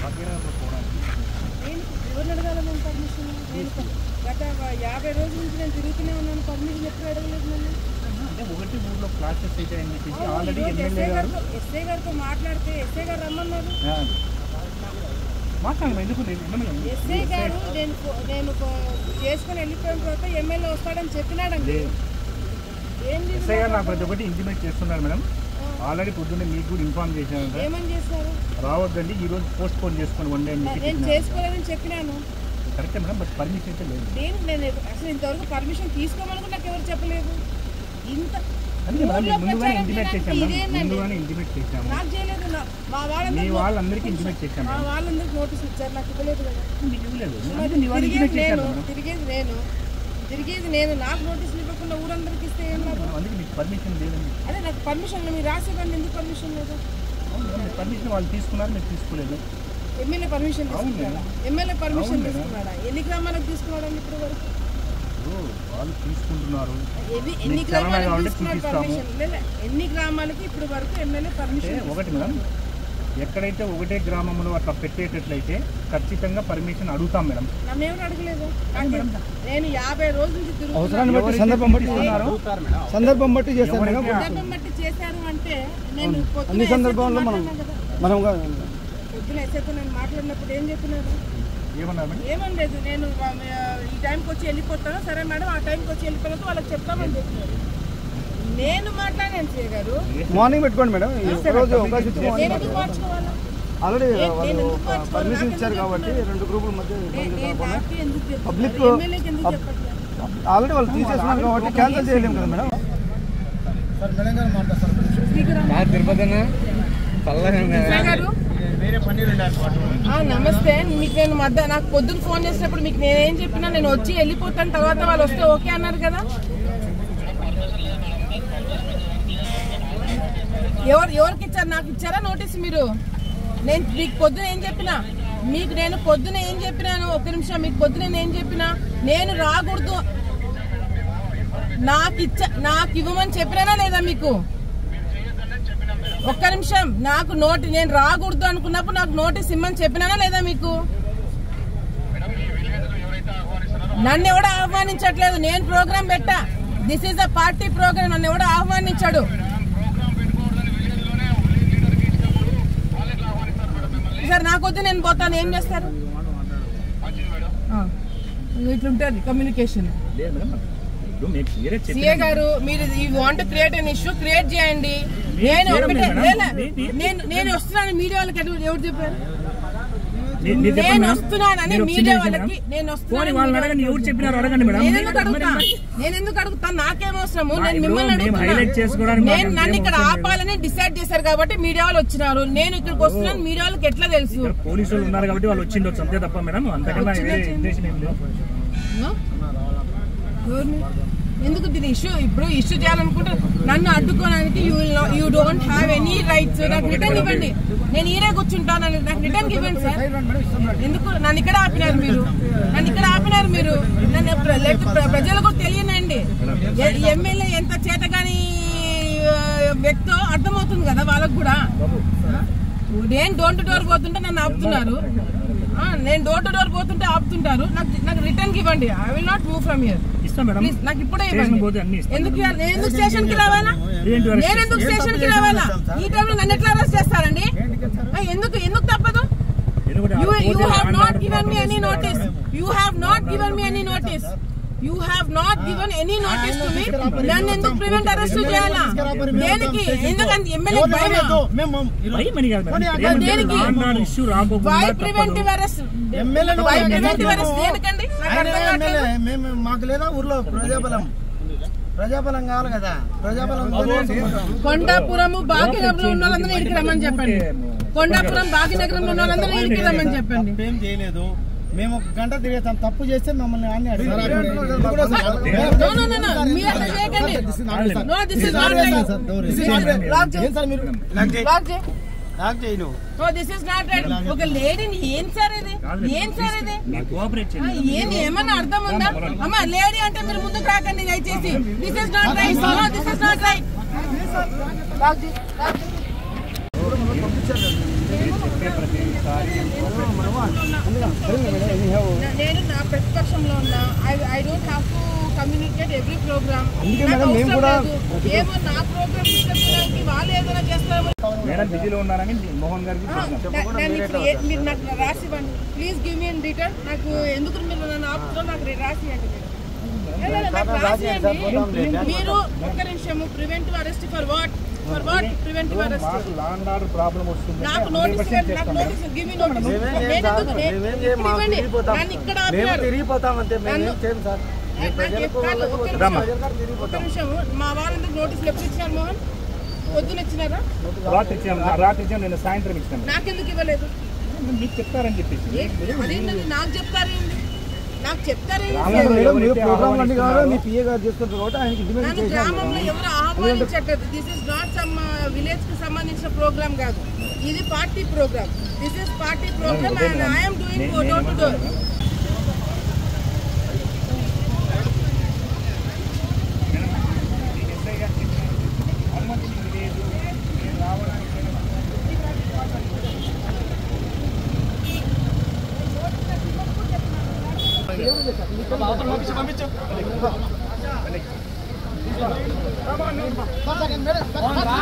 నేను ఎవరిని అడగాలి నేను పర్మిషన్ నేను గత యాభై రోజుల నుంచి నేను తిరుగుతూనే ఉన్నాను పర్మిషన్ ఎప్పుడు అడగలేదు నన్ను అంటే ఒకటి ఊర్లో క్లాసెస్ అయితే అని చెప్పేసి ఆల్రెడీ ఈరోజు ఎమ్మెల్యే ఎస్ఐ గారు గారితో ఎస్ఐ గారితో మాట్లాడితే ఎస్ఐ గారు రమ్మన్నారు ఆ, మాట్లాడము ఎందుకు లేదు ఎమ్మెల్యే ఎస్ఐ గారు నేను ఫో- నేను ఫో- చేసుకొని వెళ్ళిపోయిన తర్వాత ఎమ్మెల్యే వస్తాడని చెప్పినాడండి లేదు ఏం లేదు ఎస్ఐ గారు నాకు ప్రతి ఒక్కటి ఇంటిమేట్ చేస్తున్నారు మేడం ఆల్రెడీ పొద్దున్నే మీకు కూడా ఇన్ఫార్మ్ చేశాను ఏమని చేస్తారు రావద్దండి ఈ రోజు పోస్ట్ పోన్ చేసుకొని వన్ డే అని చెప్పి నేను చెప్పినారు. చేసుకోలేదని చెప్పినాను కరెక్టే మేడం బట్ పర్మిషన్ అయితే లేదు నేను నేను అసలు ఇంతవరకు పర్మిషన్ తీసుకోమని కూడా నాకు ఎవరు చెప్పలేదు ఇంత అందుకే మేడం ఊర్లోకి ముందుగానే వచ్చారంటే ఇంటిమేట్ నాకు చేశాం మేడం ఇదేందండి? ముందుగానే ఇంటిమేట్ చేశాము నాకు చేయలేదు నా- మా మీ వాళ్ళందరూ వాళ్ళందరికీ ఇంటిమేట్ చేశాం మా మేడం వాళ్ళందరికీ నోటీస్ ఇచ్చారు నాకు ఇవ్వలేదు కదా మీకు ఇవ్వలేదు అందుకే మీ వాళ్ళు తిరిగేది ఇంటిమేట్ చేశారు నేను మేడం తిరిగేది నేను తిరిగేది నేను నాకు నోటీసులు ఇవ్వకుండా ఊరందరికి ఇస్తే ఏం లాభం అందుకే మీకు పర్మిషన్ లేదండి అదే నాకు పర్మిషన్ మీరు రాసేదాన్ని ఎందుకు పర్మిషన్ లేదు పర్మిషన్ వాళ్ళు తీసుకున్నారు మీరు తీసుకోలేదు ఎమ్మెల్యే పర్మిషన్ అవును తీసుకున్నాడా మేడం. ఎమ్మెల్యే పర్మిషన్ అవును మేడం. తీసుకున్నాడా ఎన్ని గ్రామాలకు తీసుకున్నాడండి ఇప్పుడు వరకు ఇప్పుడు వాళ్ళు తీసుకుంటున్నారు ఎన్ని ఎన్ని మీకు చలనా గ్రామాలకు కావాలంటే తీసుకున్నాడు చూపిస్తాము. పర్మిషన్ లేదా ఎన్ని గ్రామాలకి ఇప్పుడు వరకు ఎమ్మెల్యే అంటే పర్మిషన్ ఒకటి మేడం ఎక్కడైతే ఒకటే గ్రామంలో అట్లా పెట్టేటట్లయితే ఖచ్చితంగా పర్మిషన్ అడుగుతాం మేడం నన్ను ఎవరు అడగలేదు నాకు- నేను యాభై రోజుల నుంచి తిరుగుతున్నాను అవసరాన్ని బట్టి సందర్భం బట్టి ఉన్నారో సందర్భం బట్టి చేస్తారు మేడం సందర్భం బట్టి చేశారు అంటే నేను పొద్దున అన్ని ఎస్ఐతో సందర్భాల్లో మనం మాట్లాడినా కదా. మనం పొద్దున ఎస్ఐతో నేను మాట్లాడినప్పుడు ఏం చెప్పినారు ఏమన్నారు మేడం ఏమని లేదు నేను వా- ఈ టైంకి వచ్చి వెళ్ళిపోతాను సరే మేడం ఆ టైంకి వచ్చి వెళ్ళిపోయినట్టు వాళ్ళకి చెప్తామని చెప్పినారు నేను మాట్లాడాను సే గారు మార్నింగ్ పెట్టుకోండి మేడం ఈ రోజు అవకాశం ఇచ్చి నేను మార్నింగ్ ఎందుకు మార్చుకోవాలా ఆల్రెడీ నేను వాళ్ళు ఎందుకు మార్చుకోవాలి? పర్మిషన్ నాకు ఇచ్చారు ఎందుకు కాబట్టి రెండు గ్రూపుల మధ్య నే- ఇబ్బంది నేను కాకుండా నాకు ఎందుకు చెప్తున్నారు? పబ్లిక్ ఎమ్మెల్యేకి ఎందుకు చెప్పట్లేదు ఆల్రెడీ వాళ్ళు తీసేస్తున్నారు కాబట్టి క్యాన్సిల్ చేయలేము కదా మేడం ఎస్ఐ గారు ఆ, నమస్తే మీకు నేను మధ్య నాకు పొద్దున ఫోన్ చేసినప్పుడు మీకు నేనేం చెప్పినా నేను వచ్చి వెళ్ళిపోతాను తర్వాత వాళ్ళు వస్తే ఓకే అన్నారు కదా ఎవరు ఎవరికి ఇచ్చారు నాకు ఇచ్చారా నోటీస్ మీరు నేను మీకు పొద్దున ఏం చెప్పినా మీకు నేను పొద్దున ఏం చెప్పినాను ఒక్క నిమిషం మీకు పొద్దున నేను ఏం చెప్పినా నేను రాకూడదు నాకు ఇచ్చ నాకు ఇవ్వమని చెప్పినానా లేదా మీకు ఒక్క నిమిషం నాకు నోటి నేను రాకూడదు అనుకున్నప్పుడు నాకు నోటీస్ ఇమ్మని చెప్పినానా లేదా మీకు నన్ను ఎవడో ఆహ్వానించట్లేదు నేను ప్రోగ్రామ్ పెట్టా this is a party program నన్ను ఎవడో ఆహ్వానించాడు సార్ నాకొద్దు నేను పోతాను ఏం చేస్తారు ఆ, ఇట్లుంటుంది కమ్యూనికేషన్ లేదు మేడం ఇప్పుడు మీకు వేరే చెప్పిన సిఏ గారు మీరు you want create an issue create చేయండి నేను చేయడం ఒకటే లేదు లేదా, మేడం. మీ- నేను నేను వస్తున్నాను మీడియా వాళ్ళకి ఎవరు ఎవరు చెప్పారు నీ- నీ చెప్పండి నేను మేడం. వస్తున్నానని మీరు మీడియా వచ్చింది వాళ్ళకి మేడం. నేను పోనీ వస్తున్నాను వాళ్ళని అడగండి ఎవరు చెప్పినారు అడగండి మేడం నేను ఎందుకు అడుగుతా మరి- నేను ఎందుకు అడుగుతా నాకేం అవసరము మా నేను ఇప్పుడు మిమ్మల్ని మేము అడుగుతున్నా highlight చేసుకోవడానికి నేను మాకు నన్ను ఏం ఇక్కడ అవసరం లేదు. ఆపాలని డిసైడ్ చేశారు కాబట్టి మీడియా వాళ్ళు వచ్చినారు నేను ఇక్కడికి వస్తున్నాను మీడియా వాళ్ళకి ఎట్లా తెలుసు ఇక్కడ పోలీసులు ఉన్నారు కాబట్టి వాళ్ళు వచ్చిండొచ్చు అంతే తప్ప మేడం అంతకన్నా వేరే ఉద్దేశం ఏం లేదు No? ఎవరిని? ఎందుకు దీని ఇష్యూ ఇప్పుడు ఇష్యూ చేయాలనుకుంటే నన్ను అడ్డుకోవడానికి you you don't have any rights నాకు రిటర్న్ ఇవ్వండి నేను ఈరే కూర్చుంటాను నాకు రిటర్న్ ఇవ్వండి సార్ ఎందుకు నన్ను ఇక్కడ ఆపినారు మీరు నన్ను ఇక్కడ ఆపినారు మీరు నన్ను ప్ర- let ప్ర- ప్రజలకు తెలియనండి ఎ- ఎమ్మెల్యే ఎంత చేతగాని ఆ, వ్యక్తో అర్థమవుతుంది కదా వాళ్ళకు కూడా నేను డోర్ టు డోర్ పోతుంటే నన్ను ఆపుతున్నారు ఆ, నేను డోర్ టు డోర్ పోతుంటే ఆపుతుంటారు నాకు నాకు రిటర్న్ ఇవ్వండి I will not move from here ఇస్తాం మేడం ప్లీజ్ నాకు ఇప్పుడే స్టేషన్ ఇవ్వండి పోతే అన్ని ఇస్తాం ఎందుకు ఇవ్వాలి? నేను ఎందుకు స్టేషన్ కి రావాలా ఏంటి వరకు నేను ఎందుకు స్టేషన్ కి రావాలా ఈ టైంలో నన్ను ఎట్లా అరెస్ట్ చేస్తారండి ఆ, ఎందుకు ఎందుకు తప్పదు ఎందుకంటే యూ ఆ యూ పోతే have land not order given me problems any వస్తాయి. Notice you have not given me any notice you have not given any notice to me నన్ను ఎందుకు ప్రివెంట్ అరెస్ట్ చేయాలా దేనికి ఎందుకంటే ఎమ్మెల్యే భయమా భయం అని కాదు మేడం. దేనికి? ఏమంటే land order issue రాకోకుండా వై తప్పదు. ప్రివెంటివ్ అరెస్ట్ ఎమ్మెల్యేలు వై వాళ్ళు ప్రివెంటివ్ మేము- అరెస్ట్ దేనికండి నాకు ఆయన అర్థం కావట్లేదు ఎమ్మెల్యే మేము మాకు లేదా ఊర్లో ప్రజాబలం ప్రజాబలం కావాలి కదా ప్రజాబలం కొండాపురము భాగ్యనగరంలో ఉన్న వాళ్ళందరూ ఇడికి రమ్మని చెప్పండి కొండాపురం భాగ్యనగరంలో ఉన్న వాళ్ళందరూ ఇడికి రమ్మని చెప్పండి ఏం చేయలేదు మేము ఒక గంట తిరిగేస్తాం తప్పు చేస్తే మమ్మల్ని అన్ని అడిగారు నో నో నో నో మీరు అట్లా చేయకండి no this is not right lock చేయి సార్ మీరు లాక్ చేయి లాక్ చేయి నువ్వు no this is not right ఒక లేడీని ఏం సార్ ఇది ఏం సార్ ఇది మీరు కోఆపరేట్ ఆ, చేయండి ఏంది ఏమన్నా అర్థం ఉందా అమ్మ లేడీ అంటే మీరు ముందుకు రాకండి దయచేసి this is not right no this is not right lock చేయి లాక్ చేయి చెప్పే ప్రతి సారీ నా- నేను నా ప్రతిపక్షంలో ఉన్నా I I don't have to communicate every program అందుకే మేడం మేము కూడా ఏమో నా ప్రోగ్రామ్ తీసుకెళ్ళడానికి వాళ్ళు ఏదైనా చేస్తారో మేడం బిజీలో ఉన్నారని మోహన్ గారికి ఆ, చెప్పాను. నా- నన్ను ఇప్పుడు ఏ- మీరు నాకు రాసి ఇవ్వండి please give me in return నాకు ఎందుకు మీరు నన్ను ఆపుతారో నాకు రే- రాసి ఇవ్వండి మీరు. లేదు, లేదు, నాకు రాసి ఇవ్వండి. మీరు ఒక్క నిమిషము preventive arrest for what for what preventive arrest మాకు లా అండ్ ఆర్డర్ ప్రాబ్లం వస్తుంది నాకు నోటీస్ ఇవ్వండి నాకు నోటీస్ గివ్ మీ నోటీస్ మేమేం నేను చేయం సార్, ఎందుకు నే- మేమేం చేయం, ఇప్పుడు మాకు ఇవ్వండి. తిరిగిపోతాం. నన్ను ఇక్కడ మేము ఆపారు తిరిగిపోతాం అంతే మేము ఏం నన్ను- చేయం సార్ నాకు ప్రజలకు కాదు, వాళ్ళకి ఒక్క పోతాం. నిమిషం. ప్రజల కాడ ఒక్క తిరిగిపోతాం నిమిషము మా వాళ్ళందరూ నోటీసులు ఎప్పుడు ఇచ్చారు మోహన్ పొద్దున ఇచ్చినారా రాత్రి ఇచ్చాము రాత్రి ఇచ్చాము నేను సాయంత్రం ఇచ్చాను నాకెందుకు ఇవ్వలేదు మీకు చెప్తారని చెప్పేసి అదేంటండి నాకు చెప్తారేంటి నాకు చెప్తారేంటి అలాగే మేడం మీరు ప్రోగ్రామ్ అన్ని కావాలి మీ పిఏ గారు చేసుకుంటారు కాబట్టి ఆయనకి ఇంటిమేషన్ నన్ను చేశాను గ్రామంలో ఎవరు ఆహ్వానించట్లేదు this is not some village కి సంబంధించిన ప్రోగ్రామ్ కాదు ఇది party program this is party program and I'm doing door to door madam